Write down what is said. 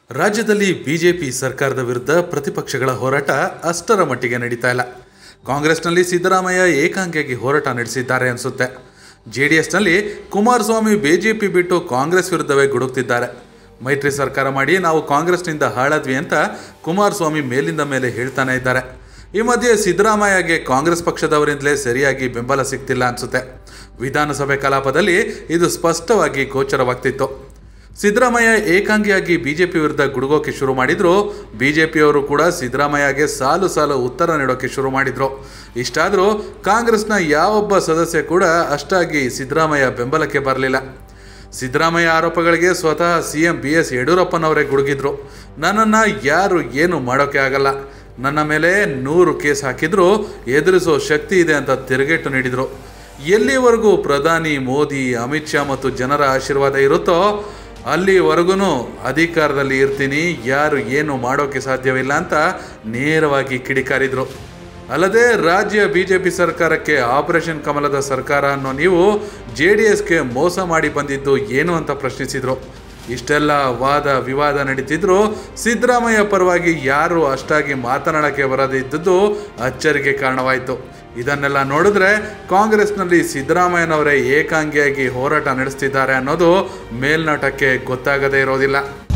ರಾಜ್ಯದಲ್ಲಿ ಬಿಜೆಪಿ ಸರ್ಕಾರದ ವಿರುದ್ಧ ಪ್ರತಿಪಕ್ಷಗಳ ಹೋರಾಟ ಅಷ್ಟರ ಮಟ್ಟಿಗೆ ನಡೀತಾ ಇಲ್ಲ ಕಾಂಗ್ರೆಸ್ನಲ್ಲಿ ಸಿದ್ದರಾಮಯ್ಯ ಏಕಾಂಗಿಯಾಗಿ ಹೋರಾಟ ನಡೆಸಿದ್ದಾರೆ ಅನಿಸುತ್ತೆ ಜೆ ಡಿ ಎಸ್ನಲ್ಲಿ ಕುಮಾರಸ್ವಾಮಿ ಬಿಜೆಪಿ ಬಿಟ್ಟು ಕಾಂಗ್ರೆಸ್ ವಿರುದ್ಧವೇ ಗುಡುಕ್ತಿದ್ದಾರೆ ಮೈತ್ರಿ ಸರ್ಕಾರ ಮಾಡಿ ನಾವು ಕಾಂಗ್ರೆಸ್ನಿಂದ ಹಾಳಾದ್ವಿ ಅಂತ ಕುಮಾರಸ್ವಾಮಿ ಮೇಲಿಂದ ಮೇಲೆ ಹೇಳ್ತಾನೆ ಇದ್ದಾರೆ ಈ ಮಧ್ಯೆ ಸಿದ್ದರಾಮಯ್ಯಗೆ ಕಾಂಗ್ರೆಸ್ ಪಕ್ಷದವರಿಂದಲೇ ಸರಿಯಾಗಿ ಬೆಂಬಲ ಸಿಗ್ತಿಲ್ಲ ಅನಿಸುತ್ತೆ ವಿಧಾನಸಭೆ ಕಲಾಪದಲ್ಲಿ ಇದು ಸ್ಪಷ್ಟವಾಗಿ ಗೋಚರವಾಗ್ತಿತ್ತು ಸಿದ್ದರಾಮಯ್ಯ ಏಕಾಂಗಿಯಾಗಿ ಬಿಜೆಪಿ ವಿರುದ್ಧ ಗುಡುಗೋಕೆ ಶುರು ಮಾಡಿದ್ರು ಬಿಜೆಪಿಯವರು ಕೂಡ ಸಿದ್ದರಾಮಯ್ಯಗೆ ಸಾಲು ಸಾಲು ಉತ್ತರ ನೀಡೋಕೆ ಶುರು ಮಾಡಿದ್ರು ಇಷ್ಟಾದರೂ ಕಾಂಗ್ರೆಸ್ನ ಯಾವೊಬ್ಬ ಸದಸ್ಯ ಕೂಡ ಅಷ್ಟಾಗಿ ಸಿದ್ದರಾಮಯ್ಯ ಬೆಂಬಲಕ್ಕೆ ಬರಲಿಲ್ಲ ಸಿದ್ದರಾಮಯ್ಯ ಆರೋಪಗಳಿಗೆ ಸ್ವತಃ ಸಿ ಎಂ ಬಿ ಎಸ್ ಯಡಿಯೂರಪ್ಪನವರೇ ಗುಡುಗಿದ್ರು ನನ್ನನ್ನು ಯಾರು ಏನು ಮಾಡೋಕೆ ಆಗಲ್ಲ ನನ್ನ ಮೇಲೆ ನೂರು ಕೇಸ್ ಹಾಕಿದ್ರು ಎದುರಿಸೋ ಶಕ್ತಿ ಇದೆ ಅಂತ ತಿರುಗೇಟು ನೀಡಿದರು ಎಲ್ಲಿವರೆಗೂ ಪ್ರಧಾನಿ ಮೋದಿ ಅಮಿತ್ ಶಾ ಮತ್ತು ಜನರ ಆಶೀರ್ವಾದ ಇರುತ್ತೋ ಅಲ್ಲಿವರೆಗೂ ಅಧಿಕಾರದಲ್ಲಿ ಇರ್ತೀನಿ ಯಾರು ಏನು ಮಾಡೋಕ್ಕೆ ಸಾಧ್ಯವಿಲ್ಲ ಅಂತ ನೇರವಾಗಿ ಕಿಡಿಕಾರಿದ್ರು ಅಲ್ಲದೆ ರಾಜ್ಯ ಬಿಜೆಪಿ ಸರ್ಕಾರಕ್ಕೆ ಆಪರೇಷನ್ ಕಮಲದ ಸರ್ಕಾರ ಅನ್ನೋ ನೀವು ಜೆ ಡಿ ಎಸ್ಗೆ ಮೋಸ ಮಾಡಿ ಬಂದಿದ್ದು ಏನು ಅಂತ ಪ್ರಶ್ನಿಸಿದ್ರು ಇಷ್ಟೆಲ್ಲ ವಾದ ವಿವಾದ ನಡೀತಿದ್ರು ಸಿದ್ದರಾಮಯ್ಯ ಪರವಾಗಿ ಯಾರು ಅಷ್ಟಾಗಿ ಮಾತನಾಡಕ್ಕೆ ಬರದೇ ಇದ್ದದ್ದು ಅಚ್ಚರಿಗೆ ಕಾರಣವಾಯಿತು ಇದನ್ನೆಲ್ಲ ನೋಡಿದ್ರೆ ಕಾಂಗ್ರೆಸ್ನಲ್ಲಿ ಸಿದ್ದರಾಮಯ್ಯನವರೇ ಏಕಾಂಗಿಯಾಗಿ ಹೋರಾಟ ನಡೆಸ್ತಿದ್ದಾರೆ ಅನ್ನೋದು ಮೇಲ್ನೋಟಕ್ಕೆ ಗೊತ್ತಾಗದೇ ಇರೋದಿಲ್ಲ